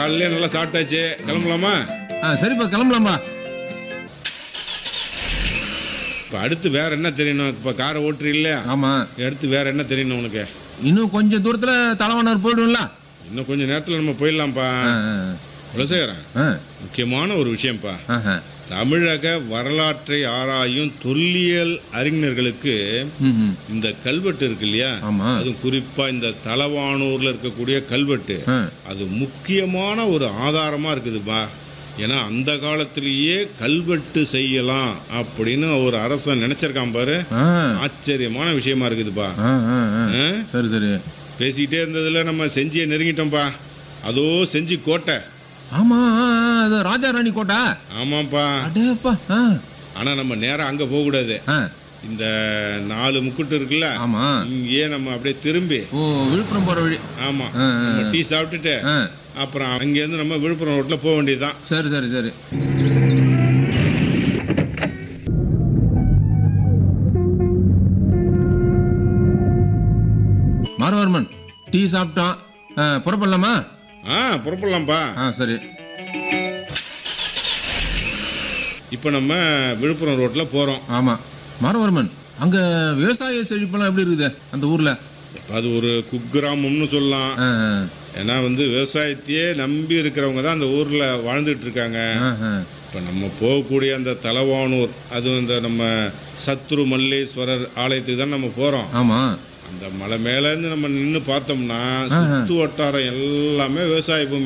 காலையிலே நல்லா சாப்பிட்டாச்சு கிளம்பலாமா ஆ சரிப்பா கிளம்பலாம்பா இப்போ அடுத்து வேற என்ன தெரியணும் இப்போ காரை ஓட்டுறீ இல்லையா ஆமாம் அடுத்து வேற என்ன தெரியணும் உனக்கு இன்னும் கொஞ்சம் தூரத்தில் தலைவனர் போயிடும்ல இன்னும் கொஞ்சம் நேரத்தில் நம்ம போயிடலாம்ப்பா ஆ ஆ, குலசேகரன் ஆ முக்கியமான ஒரு விஷயம்ப்பா ஆஹா. தமிழக வரலாற்றை ஆராயும் தொல்லியல் அறிஞர்களுக்கு ம் ம் இந்த கல்வெட்டு இருக்கு இல்லையா ஆமாம் அதுவும் குறிப்பா இந்த தலவானூர்ல இருக்கக்கூடிய கல்வெட்டு ஆ அது முக்கியமான ஒரு ஆதாரமா இருக்குதுப்பா ஏன்னா அந்த காலத்திலேயே கல்வெட்டு செய்யலாம் அப்படின்னு ஒரு அரசன் நினைச்சிருக்கான் பாரு ஆ ஆச்சரியமான விஷயமா இருக்குதுப்பா ஆ ஆ ஆ. ஆ? சரி சரி பேசிக்கிட்டே இருந்ததுல நம்ம செஞ்சியை நெருங்கிட்டோம்ப்பா அதோ செஞ்சி கோட்டை ஆமா ஆ, ஆ, அது ராஜா ராணி கோட்டா ஆமாப்பா அடேப்பா ஆ ஆனா நம்ம நேரா அங்க போக கூடாது ஆ இந்த நாலு முக்குட்டு இருக்குல்ல ஆமா இங்கேயே நம்ம அப்படியே திரும்பி ஓ விழுப்புரம் போற வழி ஆமா ஆ, ஆ. நம்ம டீ சாப்பிட்டுட்டு ஆ அப்புறம் அங்கேருந்து நம்ம விழுப்புரம் ரோட்ல போக வேண்டியதுதான் சரி சரி சரி மாரவர்மன் டீ சாப்பிட்டோம் ஆ, புறப்படலாமா ஆ புறப்படலாம்ப்பா ஆ சரி இப்போ நம்ம விழுப்புரம் ரோட்ல போறோம் ஆமாம் மாரவர்மன் அங்கே விவசாய செழிப்பெல்லாம் எப்படி இருக்குது அந்த ஊரில் இப்ப அது ஒரு குக்கிராமம்னு சொல்லலாம் ஆ ஏன்னா வந்து விவசாயத்தையே நம்பி இருக்கிறவங்க தான் அந்த ஊர்ல வாழ்ந்துட்டு இருக்காங்க ஆ ஆ இப்போ நம்ம போகக்கூடிய அந்த தலவானூர் அதுவும் இந்த நம்ம சத்ரு மல்லேஸ்வரர் ஆலயத்துக்கு தான் நம்ம போறோம் ஆமாம் அந்த மலை மேலேருந்து நம்ம நின்று பார்த்தோம்னா சுத்து வட்டாரம் எல்லாமே விவசாய பூமி